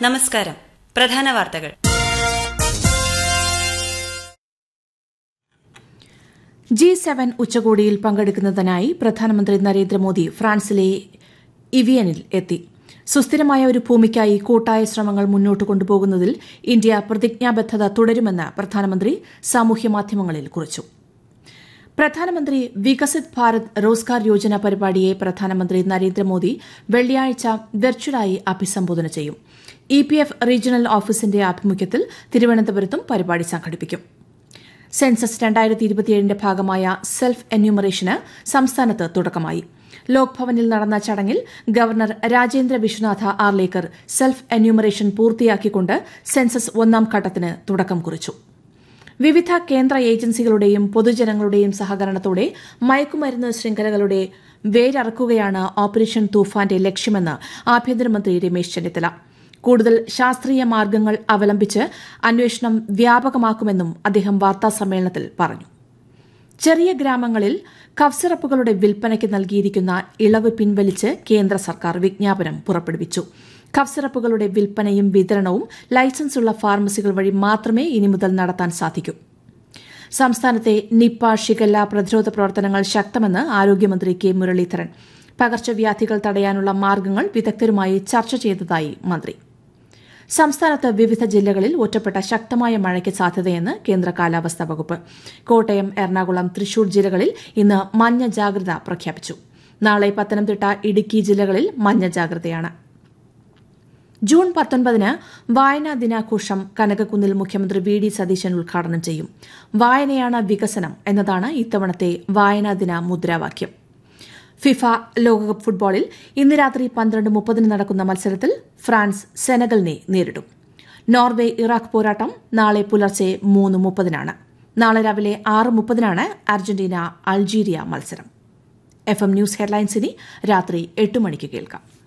നമസ്കാരം പ്രധാന വാർത്തകൾ ജി സെവൻ ഉച്ചകോടിയിൽ പങ്കെടുക്കുന്നതിനായി പ്രധാനമന്ത്രി നരേന്ദ്രമോദി ഫ്രാൻസിലെ ഇവിയനിൽ എത്തി സുസ്ഥിരമായ ഒരു ഭൂമിക്കായി കൂട്ടായ ശ്രമങ്ങൾ മുന്നോട്ട് കൊണ്ടുപോകുന്നതിൽ ഇന്ത്യ പ്രതിജ്ഞാബദ്ധത തുടരുമെന്ന് പ്രധാനമന്ത്രി സാമൂഹ്യമാധ്യമങ്ങളിൽ കുറിച്ചു പ്രധാനമന്ത്രി വികസിത് ഭാരത് റോസ്ഗാർ യോജന പരിപാടിയെ പ്രധാനമന്ത്രി നരേന്ദ്രമോദി വെള്ളിയാഴ്ച വെർച്വലായി അഭിസംബോധന ചെയ്യും ഇ പി എഫ് റീജിയണൽ ഓഫീസിന്റെ ആഭിമുഖ്യത്തിൽ തിരുവനന്തപുരത്തും പരിപാടി സംഘടിപ്പിക്കും സെൻസസ് രണ്ടായിരത്തി ഇരുപത്തിയേഴിന്റെ ഭാഗമായ സെൽഫ് എന്യൂമറേഷന് സംസ്ഥാനത്ത് തുടക്കമായി ലോക് ഭവനിൽ നടന്ന ചടങ്ങിൽ governor Rajendra Vishwanath Arlekar self enumeration പൂർത്തിയാക്കിക്കൊണ്ട് സെൻസസ് ഒന്നാം ഘട്ടത്തിന് തുടക്കം കുറിച്ചു വിവിധ കേന്ദ്ര ഏജൻസികളുടെയും പൊതുജനങ്ങളുടെയും സഹകരണത്തോടെ മയക്കുമരുന്ന് ശൃംഖലകളുടെ വേരറക്കുകയാണ് ഓപ്പറേഷൻ തൂഫാന്റെ ലക്ഷ്യമെന്ന് ആഭ്യന്തരമന്ത്രി രമേശ് ചെന്നിത്തല കൂടുതൽ ശാസ്ത്രീയ മാർഗ്ഗങ്ങൾ അവലംബിച്ച് അന്വേഷണം വ്യാപകമാക്കുമെന്നും അദ്ദേഹം വാർത്താസമ്മേളനത്തിൽ പറഞ്ഞു ചെറിയ ഗ്രാമങ്ങളിൽ കഫ്സിറപ്പുകളുടെ വിൽപ്പനയ്ക്ക് നൽകിയിരിക്കുന്ന ഇളവ് പിൻവലിച്ച് കേന്ദ്ര സർക്കാർ വിജ്ഞാപനം പുറപ്പെടുവിച്ചു കഫ്സിറപ്പുകളുടെ വിൽപ്പനയും വിതരണവും ലൈസൻസുള്ള ഫാർമസികൾ വഴി മാത്രമേ ഇനി മുതൽ നടത്താൻ സാധിക്കൂ സംസ്ഥാനത്തെ നിപ്പ ഷിഗല്ല പ്രതിരോധ പ്രവർത്തനങ്ങൾ ശക്തമെന്ന് ആരോഗ്യമന്ത്രി കെ മുരളീധരൻ പകർച്ചവ്യാധികൾ തടയാനുള്ള മാർഗ്ഗങ്ങൾ വിദഗ്ധരുമായി ചർച്ച ചെയ്തതായി മന്ത്രി സംസ്ഥാനത്ത് വിവിധ ജില്ലകളിൽ ഒറ്റപ്പെട്ട ശക്തമായ മഴയ്ക്ക് സാധ്യതയെന്ന് കേന്ദ്ര കാലാവസ്ഥാ വകുപ്പ് കോട്ടയം എറണാകുളം തൃശൂർ ജില്ലകളിൽ ഇന്ന് മഞ്ഞ ജാഗ്രത പ്രഖ്യാപിച്ചു നാളെ പത്തനംതിട്ട ഇടുക്കി ജില്ലകളിൽ മഞ്ഞ ജാഗ്രതയാണ് ജൂൺ പത്തൊൻപതിന് വായനാ ദിനാഘോഷം കനകക്കുന്നിൽ മുഖ്യമന്ത്രി വി ഡി സതീശൻ ഉദ്ഘാടനം ചെയ്യും വായനയാണ് വികസനം എന്നതാണ് ഇത്തവണത്തെ വായനാ ദിന മുദ്രാവാക്യം ഫിഫ ലോകകപ്പ് ഫുട്ബോളിൽ ഇന്ന് രാത്രി പന്ത്രണ്ട് മുപ്പതിന് നടക്കുന്ന മത്സരത്തിൽ ഫ്രാൻസ് സെനഗലിനെ നേരിടും നോർവേ ഇറാഖ് പോരാട്ടം നാളെ പുലർച്ചെ മൂന്ന് മുപ്പതിനാണ് നാളെ രാവിലെ ആറ് മുപ്പതിനാണ് അർജന്റീന അൾജീരിയ മത്സരം എഫ് എം ന്യൂസ് ഹെഡ്ലൈൻസിനി രാത്രി എട്ട് മണിക്ക് കേൾക്കാം